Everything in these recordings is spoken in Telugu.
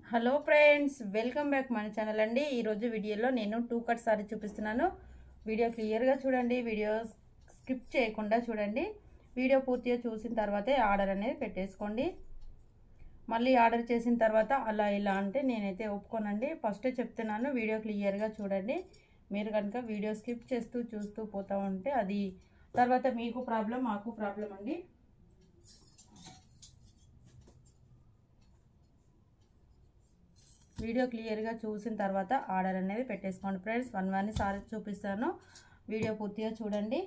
హలో ఫ్రెండ్స్ వెల్కమ్ బ్యాక్ మన ఛానల్ అండి ఈరోజు వీడియోలో నేను టూ కట్ సారీ చూపిస్తున్నాను వీడియో క్లియర్గా చూడండి వీడియో స్కిప్ చేయకుండా చూడండి వీడియో పూర్తిగా చూసిన తర్వాతే ఆర్డర్ అనేది పెట్టేసుకోండి మళ్ళీ ఆర్డర్ చేసిన తర్వాత అలా ఇలా అంటే నేనైతే ఒప్పుకోనండి ఫస్టే చెప్తున్నాను వీడియో క్లియర్గా చూడండి మీరు కనుక వీడియో స్కిప్ చేస్తూ చూస్తూ పోతూ ఉంటే అది తర్వాత మీకు ప్రాబ్లం మాకు ప్రాబ్లం అండి వీడియో క్లియర్గా చూసిన తర్వాత ఆర్డర్ అనేది పెట్టేసుకోండి ఫ్రెండ్స్ వన్ వన్ సారీ చూపిస్తాను వీడియో పూర్తిగా చూడండి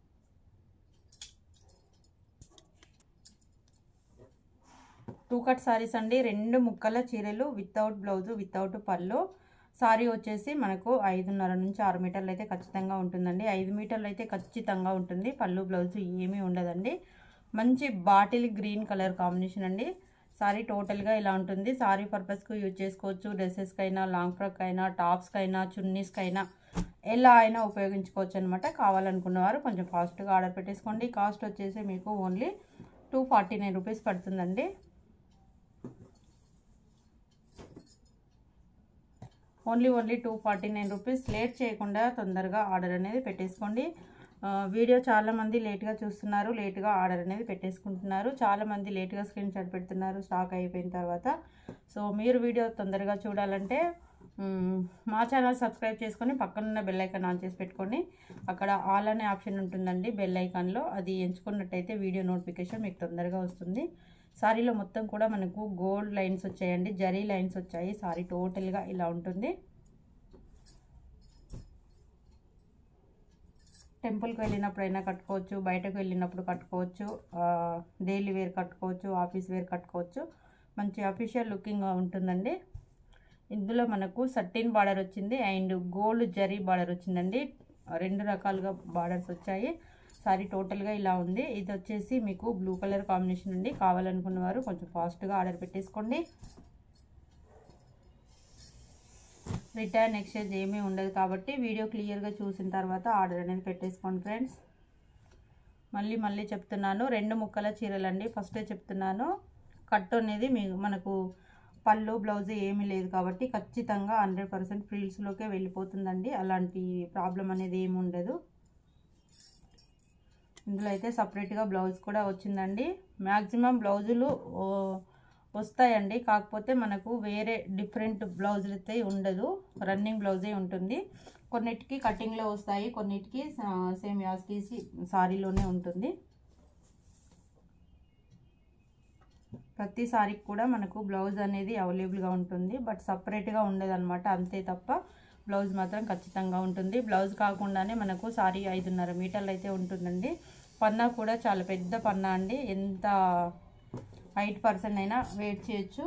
టూ కట్ సారీస్ అండి రెండు ముక్కల చీరలు వితౌట్ బ్లౌజు వితౌట్ పళ్ళు సారీ వచ్చేసి మనకు ఐదున్నర నుంచి ఆరు మీటర్లు అయితే ఖచ్చితంగా ఉంటుందండి ఐదు మీటర్లు అయితే ఖచ్చితంగా ఉంటుంది పళ్ళు బ్లౌజు ఏమీ ఉండదండి మంచి బాటిల్ గ్రీన్ కలర్ కాంబినేషన్ అండి సారీ టోటల్గా ఇలా ఉంటుంది సారీ పర్పస్కు యూజ్ చేసుకోవచ్చు డ్రెస్సెస్కైనా లాంగ్ ఫ్రాక్ అయినా టాప్స్కైనా చున్నీస్కైనా ఎలా అయినా ఉపయోగించుకోవచ్చు అనమాట కావాలనుకున్న వారు కొంచెం ఫాస్ట్గా ఆర్డర్ పెట్టేసుకోండి కాస్ట్ వచ్చేసి మీకు only two forty nine rupees పడుతుందండి only only two forty nine rupees late చేయకుండా తొందరగా ఆర్డర్ అనేది పెట్టేసుకోండి వీడియో చాలామంది లేట్గా చూస్తున్నారు లేట్గా ఆర్డర్ అనేది పెట్టేసుకుంటున్నారు చాలామంది లేట్గా స్క్రీన్ షాట్ పెడుతున్నారు స్టాక్ అయిపోయిన తర్వాత సో మీరు వీడియో తొందరగా చూడాలంటే మా ఛానల్ సబ్స్క్రైబ్ చేసుకొని పక్కనున్న బెల్ ఐకాన్ ఆన్ చేసి పెట్టుకోండి అక్కడ ఆల్ అనే ఆప్షన్ ఉంటుందండి బెల్ ఐకాన్లో అది ఎంచుకున్నట్టయితే వీడియో నోటిఫికేషన్ మీకు తొందరగా వస్తుంది సారీలో మొత్తం కూడా మనకు గోల్డ్ లైన్స్ వచ్చాయండి జరీ లైన్స్ వచ్చాయి సారీ టోటల్గా ఇలా ఉంటుంది టెంపుల్కి వెళ్ళినప్పుడైనా కట్టుకోవచ్చు బయటకు వెళ్ళినప్పుడు కట్టుకోవచ్చు డైలీ వేర్ కట్టుకోవచ్చు ఆఫీస్ వేర్ కట్టుకోవచ్చు మంచి అఫీషియల్ లుకింగ్ ఉంటుందండి ఇందులో మనకు సట్టిన్ బార్డర్ వచ్చింది అండ్ గోల్డ్ జరీ బార్డర్ వచ్చిందండి రెండు రకాలుగా బార్డర్స్ వచ్చాయి సారీ టోటల్గా ఇలా ఉంది ఇది వచ్చేసి మీకు బ్లూ కలర్ కాంబినేషన్ అండి కావాలనుకున్న వారు కొంచెం ఫాస్ట్గా ఆర్డర్ పెట్టేసుకోండి రిటర్న్ ఎక్స్చేంజ్ ఏమీ ఉండదు కాబట్టి వీడియో క్లియర్గా చూసిన తర్వాత ఆర్డర్ అనేది పెట్టేసుకోండి ఫ్రెండ్స్ మళ్ళీ మళ్ళీ చెప్తున్నాను రెండు ముక్కల చీరలండి ఫస్టే చెప్తున్నాను కట్ అనేది మీ మనకు పళ్ళు బ్లౌజ్ ఏమీ లేదు కాబట్టి ఖచ్చితంగా హండ్రెడ్ పర్సెంట్ ఫ్రీల్స్లోకే వెళ్ళిపోతుందండి అలాంటి ప్రాబ్లం అనేది ఏమి ఉండదు ఇందులో అయితే సపరేట్గా బ్లౌజ్ కూడా వచ్చిందండి మ్యాక్సిమం బ్లౌజులు వస్తాయండి కాకపోతే మనకు వేరే డిఫరెంట్ బ్లౌజులు అయితే ఉండదు రన్నింగ్ బ్లౌజే ఉంటుంది కొన్నిటికి కటింగ్లో వస్తాయి కొన్నిటికి సేమ్ యాస్టీసి సారీలోనే ఉంటుంది ప్రతి సారీకి కూడా మనకు బ్లౌజ్ అనేది అవైలబుల్గా ఉంటుంది బట్ సపరేట్గా ఉండదు అనమాట అంతే తప్ప బ్లౌజ్ మాత్రం ఖచ్చితంగా ఉంటుంది బ్లౌజ్ కాకుండానే మనకు సారీ ఐదున్నర మీటర్లు అయితే ఉంటుందండి పన్నా కూడా చాలా పెద్ద పన్నా అండి ఎంత హైట్ పర్సన్ అయినా వెయిట్ చేయొచ్చు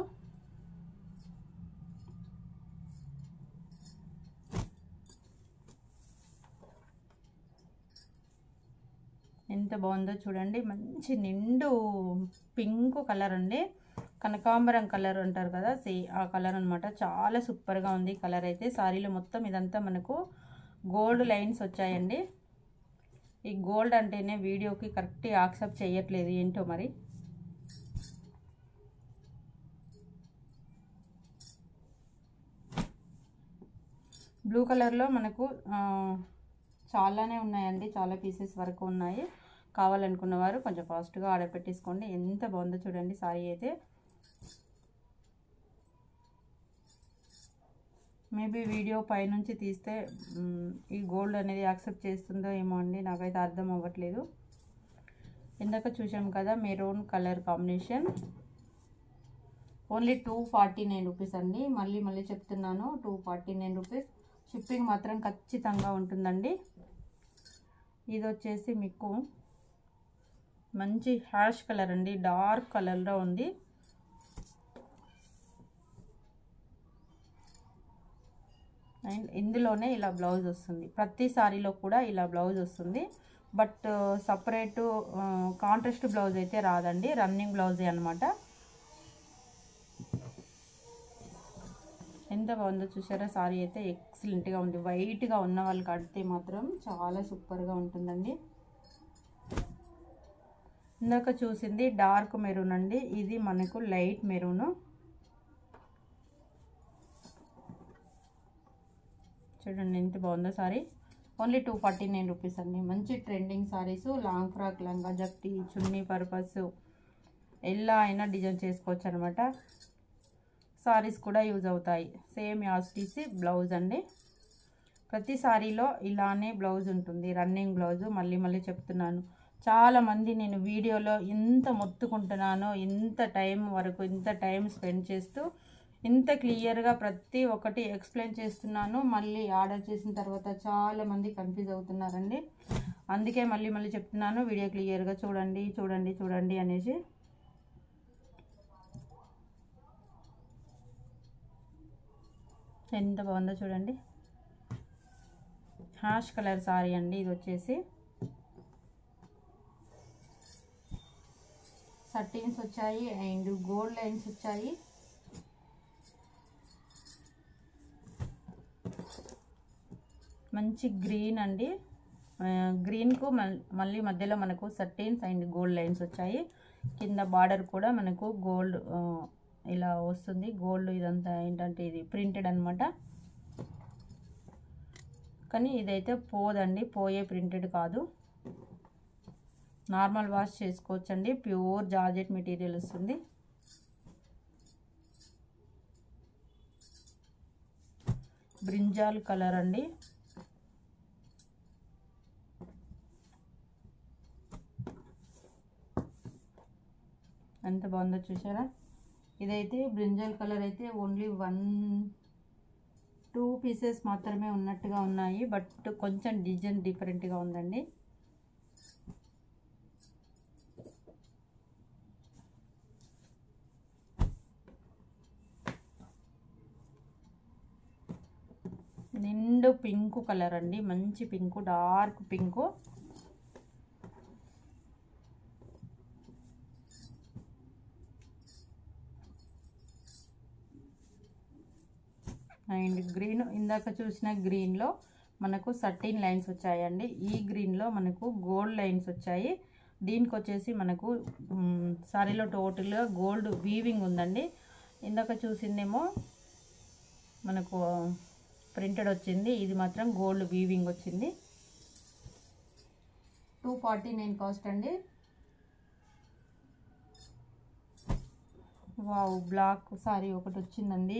ఎంత బాగుందో చూడండి మంచి నిండు పింక్ కలర్ అండి కనకాంబరం కలర్ అంటారు కదా సే ఆ కలర్ అనమాట చాలా సూపర్గా ఉంది కలర్ అయితే సారీలో మొత్తం ఇదంతా మనకు గోల్డ్ లైన్స్ వచ్చాయండి ఈ గోల్డ్ అంటేనే వీడియోకి కరెక్ట్ యాక్సెప్ట్ చేయట్లేదు ఏంటో మరి బ్లూ కలర్లో మనకు చాలానే ఉన్నాయండి చాలా పీసెస్ వరకు ఉన్నాయి కావాలనుకున్న వారు కొంచెం ఫాస్ట్గా ఆర్డర్ పెట్టేసుకోండి ఎంత బాగుందో చూడండి సారీ అయితే మేబీ వీడియో పైనుంచి తీస్తే ఈ గోల్డ్ అనేది యాక్సెప్ట్ చేస్తుందో ఏమో అండి నాకైతే అర్థం అవ్వట్లేదు ఇందాక చూసాం కదా maroon colour combination only two forty nine rupees అండి మళ్ళీ మళ్ళీ చెప్తున్నాను two forty nine rupees shipping మాత్రం ఖచ్చితంగా ఉంటుందండి ఇది వచ్చేసి మీకు మంచి హ్యాష్ కలర్ అండి డార్క్ కలర్లో ఉంది అండ్ ఇందులోనే ఇలా బ్లౌజ్ వస్తుంది ప్రతి సారీలో కూడా ఇలా బ్లౌజ్ వస్తుంది బట్ సపరేటు కాంట్రాస్ట్ బ్లౌజ్ అయితే రాదండి రన్నింగ్ బ్లౌజే అనమాట ఎంత బాగుందో చూసారా సారీ అయితే ఎక్సలెంట్గా ఉంది వైట్గా ఉన్న వాళ్ళు కడితే మాత్రం చాలా సూపర్గా ఉంటుందండి ఇందాక చూసింది డార్క్ మెరూన్ అండి ఇది మనకు లైట్ మెరూన్ చూడండి ఎంత బాగుందో sari only two forty nine rupees అండి మంచి ట్రెండింగ్ సారీస్ లాంగ్ ఫ్రాక్ లంగా జక్తి చున్నీ పర్పస్ ఎలా అయినా డిజైన్ చేసుకోవచ్చు అనమాట సారీస్ కూడా యూజ్ అవుతాయి సేమ్ యాజ్ తీసి బ్లౌజ్ అండి ప్రతి సారీలో ఇలానే బ్లౌజ్ ఉంటుంది రన్నింగ్ బ్లౌజ్ మళ్ళీ మళ్ళీ చెప్తున్నాను చాలామంది నేను వీడియోలో ఇంత మొత్తుకుంటున్నానో ఇంత టైం వరకు ఇంత టైం స్పెండ్ చేస్తూ ఇంత క్లియర్గా ప్రతి ఒక్కటి ఎక్స్ప్లెయిన్ చేస్తున్నాను మళ్ళీ ఆర్డర్ చేసిన తర్వాత చాలామంది కన్ఫ్యూజ్ అవుతున్నారండి అందుకే మళ్ళీ మళ్ళీ చెప్తున్నాను వీడియో క్లియర్గా చూడండి చూడండి చూడండి అనేసి ఎంత బాగుందో చూడండి హాష్ కలర్ సారీ అండి ఇది వచ్చేసి సట్టిన్స్ వచ్చాయి అండ్ గోల్డ్ లైన్స్ వచ్చాయి మంచి గ్రీన్ అండి గ్రీన్కు మళ్ళీ మధ్యలో మనకు సట్టిన్స్ అండ్ గోల్డ్ లైన్స్ వచ్చాయి కింద బార్డర్ కూడా మనకు గోల్డ్ ఇలా వస్తుంది గోల్డ్ ఇదంతా ఏంటంటే ఇది ప్రింటెడ్ అనమాట కానీ ఇదైతే పోదండి పోయే ప్రింటెడ్ కాదు నార్మల్ వాష్ చేసుకోవచ్చండి ప్యూర్ జార్జెట్ మెటీరియల్ వస్తుంది బ్రింజాల్ కలర్ అండి ఎంత బాగుందో చూసారా ఇదైతే బ్రింజల్ కలర్ అయితే ఓన్లీ వన్ టూ పీసెస్ మాత్రమే ఉన్నట్టుగా ఉన్నాయి బట్ కొంచెం డిజైన్ డిఫరెంట్గా ఉందండి నిండు పింక్ కలర్ అండి మంచి pink dark pink and green ఇందాక చూసిన గ్రీన్లో మనకు సర్టీన్ లైన్స్ వచ్చాయండి ఈ గ్రీన్లో మనకు గోల్డ్ లైన్స్ వచ్చాయి దీనికి వచ్చేసి మనకు సారీలో టోటల్గా గోల్డ్ వీవింగ్ ఉందండి ఇందాక చూసిందేమో మనకు ప్రింటెడ్ వచ్చింది ఇది మాత్రం గోల్డ్ వీవింగ్ వచ్చింది టూ ఫార్టీ నైన్ కాస్ట్ అండి వావ్ బ్లాక్ సారీ ఒకటి వచ్చిందండి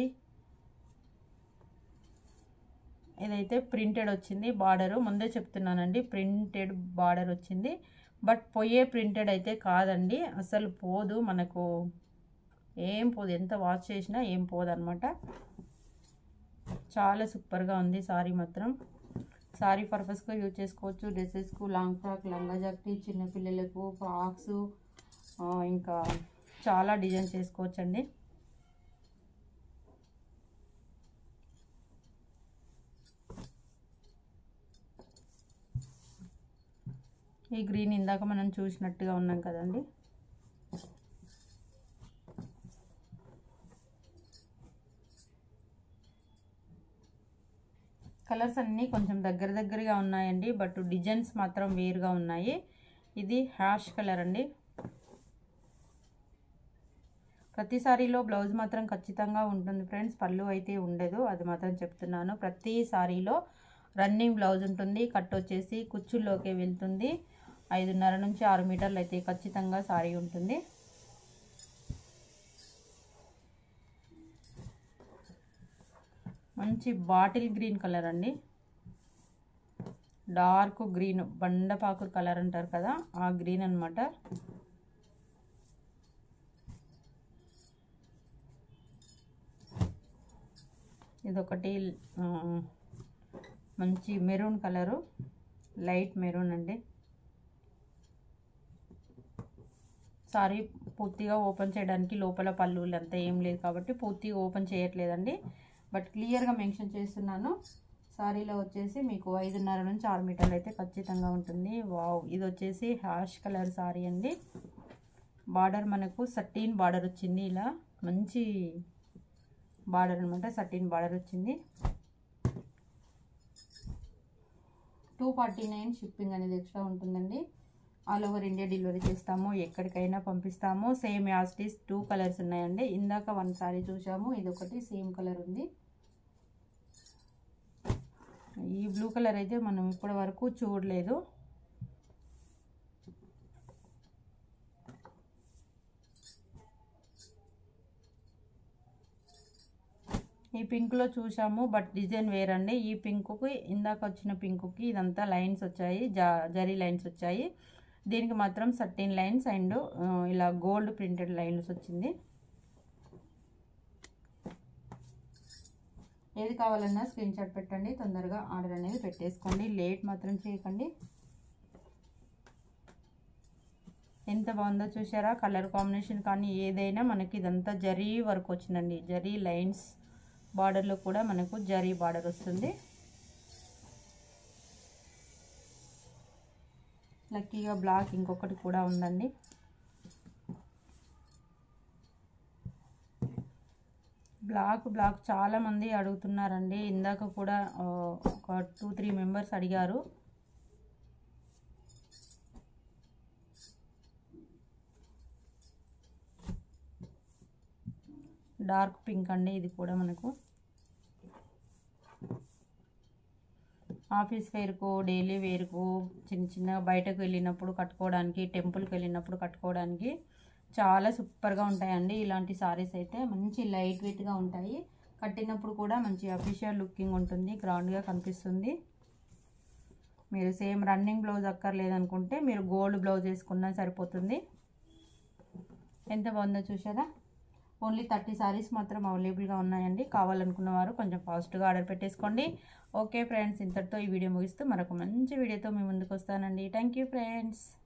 ఇదైతే ప్రింటెడ్ వచ్చింది బార్డరు ముందే చెప్తున్నానండి ప్రింటెడ్ బార్డర్ వచ్చింది బట్ పోయే ప్రింటెడ్ అయితే కాదండి అసలు పోదు మనకు ఏం పోదు ఎంత వాష్ చేసినా ఏం పోదు అనమాట చాలా సూపర్గా ఉంది సారీ మాత్రం సారీ పర్పస్గా యూజ్ చేసుకోవచ్చు డ్రెస్సెస్కు లాంగ్ ఫ్రాక్ లంగా జాకెట్ చిన్నపిల్లలకు ఫ్రాక్స్ ఇంకా చాలా డిజైన్ చేసుకోవచ్చండి ఈ గ్రీన్ ఇందాక మనం చూసినట్టుగా ఉన్నాం కదండి కలర్స్ అన్నీ కొంచెం దగ్గర దగ్గరగా ఉన్నాయండి బట్ డిజైన్స్ మాత్రం వేరుగా ఉన్నాయి ఇది హ్యాష్ కలర్ అండి ప్రతి సారీలో బ్లౌజ్ మాత్రం ఖచ్చితంగా ఉంటుంది ఫ్రెండ్స్ పళ్ళు అయితే ఉండదు అది మాత్రం చెప్తున్నాను ప్రతి సారీలో రన్నింగ్ బ్లౌజ్ ఉంటుంది కట్ వచ్చేసి కుచ్చుల్లోకి వెళ్తుంది ఐదున్నర నుంచి ఆరు మీటర్లు అయితే ఖచ్చితంగా సారీ ఉంటుంది మంచి బాటిల్ గ్రీన్ కలర్ అండి డార్క్ గ్రీన్ బండపాకు కలర్ అంటారు కదా ఆ గ్రీన్ అనమాట ఇదొకటి మంచి మెరూన్ కలరు లైట్ మెరూన్ అండి సారీ పూర్తిగా ఓపెన్ చేయడానికి లోపల పళ్ళులు అంతా ఏం లేదు కాబట్టి పూర్తిగా ఓపెన్ చేయట్లేదండి బట్ క్లియర్గా మెన్షన్ చేస్తున్నాను సారీలో వచ్చేసి మీకు ఐదున్నర నుంచి ఆరు మీటర్లు అయితే ఖచ్చితంగా ఉంటుంది వావ్ ఇది వచ్చేసి హ్యాష్ కలర్ సారీ అండి బార్డర్ మనకు సర్టీన్ బార్డర్ వచ్చింది ఇలా మంచి బార్డర్ అనమాట సర్టీన్ బార్డర్ వచ్చింది టూ ఫార్టీ నైన్ షిప్పింగ్ అనేది ఎక్స్ట్రా ఉంటుందండి ఆల్ ఓవర్ ఇండియా డెలివరీ చేస్తాము ఎక్కడికైనా పంపిస్తాము సేమ్ యాస్టీస్ టూ కలర్స్ ఉన్నాయండి ఇందాక వన్ సారీ చూసాము ఇది ఒకటి సేమ్ కలర్ ఉంది ఈ బ్లూ కలర్ అయితే మనం ఇప్పటి వరకు చూడలేదు ఈ పింక్లో చూసాము బట్ డిజైన్ వేరండి ఈ పింకుకి ఇందాక వచ్చిన పింకుకి ఇదంతా లైన్స్ వచ్చాయి జా జరీ లైన్స్ వచ్చాయి దీనికి మాత్రం సర్టీన్ లైన్స్ అండ్ ఇలా గోల్డ్ ప్రింటెడ్ లైన్స్ వచ్చింది ఏది కావాలన్నా స్క్రీన్ షాట్ పెట్టండి తొందరగా ఆర్డర్ అనేది పెట్టేసుకోండి లేట్ మాత్రం చేయకండి ఎంత బాగుందో చూసారా కలర్ కాంబినేషన్ కానీ ఏదైనా మనకి ఇదంతా జరీ వర్క్ వచ్చిందండి జరీ లైన్స్ బార్డర్లో కూడా మనకు జరీ బార్డర్ వస్తుంది లక్కీగా బ్లాక్ ఇంకొకటి కూడా ఉందండి బ్లాక్ బ్లాక్ చాలామంది అడుగుతున్నారండి ఇందాక కూడా ఒక టూ త్రీ మెంబర్స్ అడిగారు డార్క్ పింక్ అండి ఇది కూడా మనకు ఆఫీస్ వేర్కు డైలీ వేర్కు చిన్న చిన్న బయటకు వెళ్ళినప్పుడు కట్టుకోవడానికి టెంపుల్కి వెళ్ళినప్పుడు కట్టుకోవడానికి చాలా సూపర్గా ఉంటాయండి ఇలాంటి సారీస్ అయితే మంచి లైట్ వెయిట్గా ఉంటాయి కట్టినప్పుడు కూడా మంచి అఫీషియల్ లుకింగ్ ఉంటుంది గ్రౌండ్గా కనిపిస్తుంది మీరు సేమ్ రన్నింగ్ బ్లౌజ్ అక్కర్లేదనుకుంటే మీరు గోల్డ్ బ్లౌజ్ వేసుకున్నా సరిపోతుంది ఎంత బాగుందో చూసారా ఓన్లీ థర్టీ సారీస్ మాత్రం అవైలబుల్గా ఉన్నాయండి కావాలనుకున్న వారు కొంచెం ఫాస్ట్గా ఆర్డర్ పెట్టేసుకోండి ఓకే ఫ్రెండ్స్ ఇంతటితో ఈ వీడియో ముగిస్తూ మరొక మంచి వీడియోతో మీ ముందుకు వస్తానండి థ్యాంక్ యూ ఫ్రెండ్స్